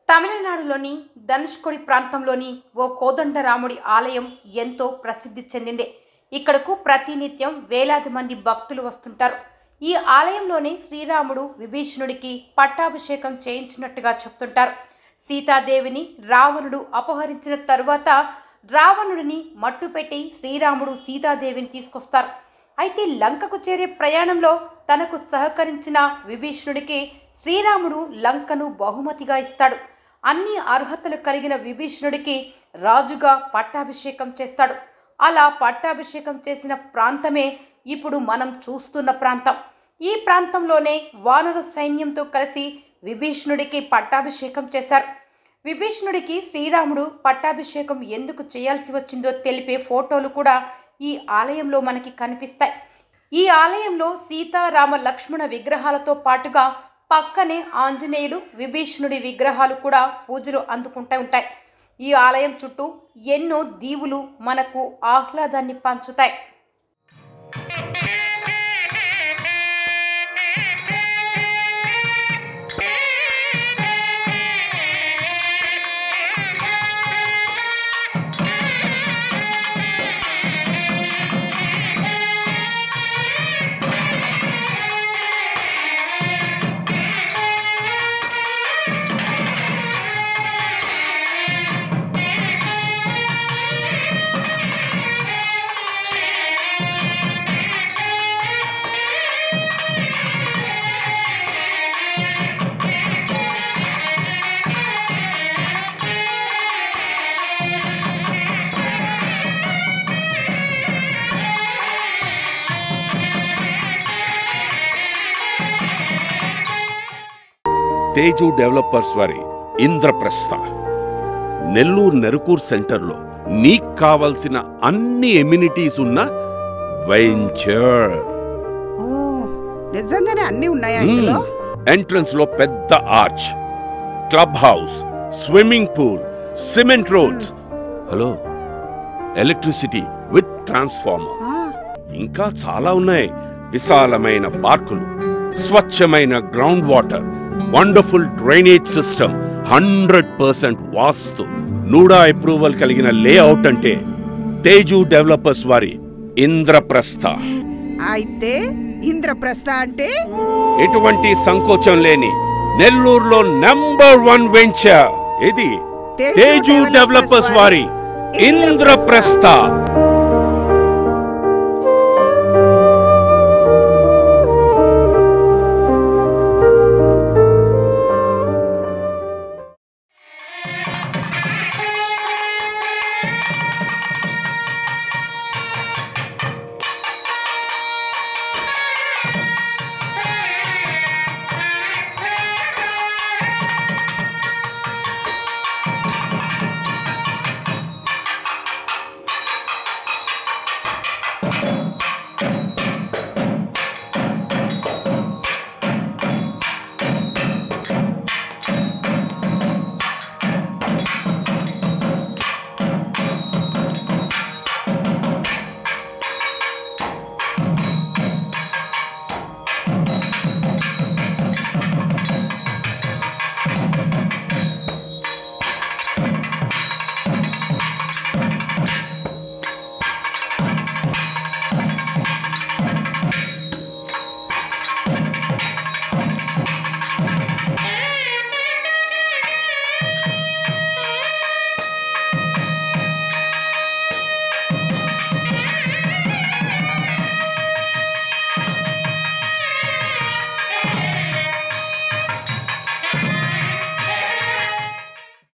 తమిళనాడులోని ధనుష్కోడి ప్రాంతంలోని ఓ కోదండరాముడి ఆలయం ఎంతో ప్రసిద్ధి చెందింది ఇక్కడకు ప్రతినిత్యం వేలాది మంది భక్తులు వస్తుంటారు ఈ ఆలయంలోనే శ్రీరాముడు విభీషణుడికి పట్టాభిషేకం చేయించినట్టుగా చెప్తుంటారు సీతాదేవిని రావణుడు అపహరించిన తరువాత రావణుడిని మట్టుపెట్టి శ్రీరాముడు సీతాదేవిని తీసుకొస్తారు అయితే లంకకు చేరే ప్రయాణంలో తనకు సహకరించిన విభీషణుడికి శ్రీరాముడు లంకను బహుమతిగా ఇస్తాడు అన్ని అర్హతలు కలిగిన విభీషణుడికి రాజుగా పట్టాభిషేకం చేస్తాడు అలా పట్టాభిషేకం చేసిన ప్రాంతమే ఇప్పుడు మనం చూస్తున్న ప్రాంతం ఈ ప్రాంతంలోనే వానర సైన్యంతో కలిసి విభీషణుడికి పట్టాభిషేకం చేశారు విభీషణుడికి శ్రీరాముడు పట్టాభిషేకం ఎందుకు చేయాల్సి వచ్చిందో తెలిపే ఫోటోలు కూడా ఈ ఆలయంలో మనకి కనిపిస్తాయి ఈ ఆలయంలో సీతారామ లక్ష్మణ విగ్రహాలతో పాటుగా పక్కనే ఆంజనేయుడు విభీషణుడి విగ్రహాలు కూడా పూజలు అందుకుంటూ ఉంటాయి ఈ ఆలయం చుట్టూ ఎన్నో దీవులు మనకు ఆహ్లాదాన్ని పంచుతాయి తేజు డెవలపర్స్ వారి ఇంద్రప్రస్థ నెల్లూరు నెరుకూర్ సెంటర్లో నీకు కావలసిన అన్ని ఎమ్యూనిటీస్ ఉన్న వెంచర్ ఓ నిజంగానే అన్ని ఉన్నాయా ఇందులో ఎంట్రన్స్ లో పెద్ద arch club house swimming pool cement roads hello electricity with transformer ఆ, ఇంకా చాలా ఉన్నాయి విశాలమైన పార్కులు స్వచ్ఛమైన ground water wonderful drainage system hundred percent vastu NUDA approval కలిగిన లేఅవుట్ అంటే తేజు డెవలపర్స్ వారి ఇంద్రప్రస్థ అయితే ఇంద్రప్రస్థ అంటే ఎటువంటి సంకోచం లేని నెల్లూరులో నెంబర్ వన్ వెంచర్ ఇది తేజు తేజు డెవలపర్స్ డెవలపర్స్ వారి వారి ఇంద్రప్రస్థ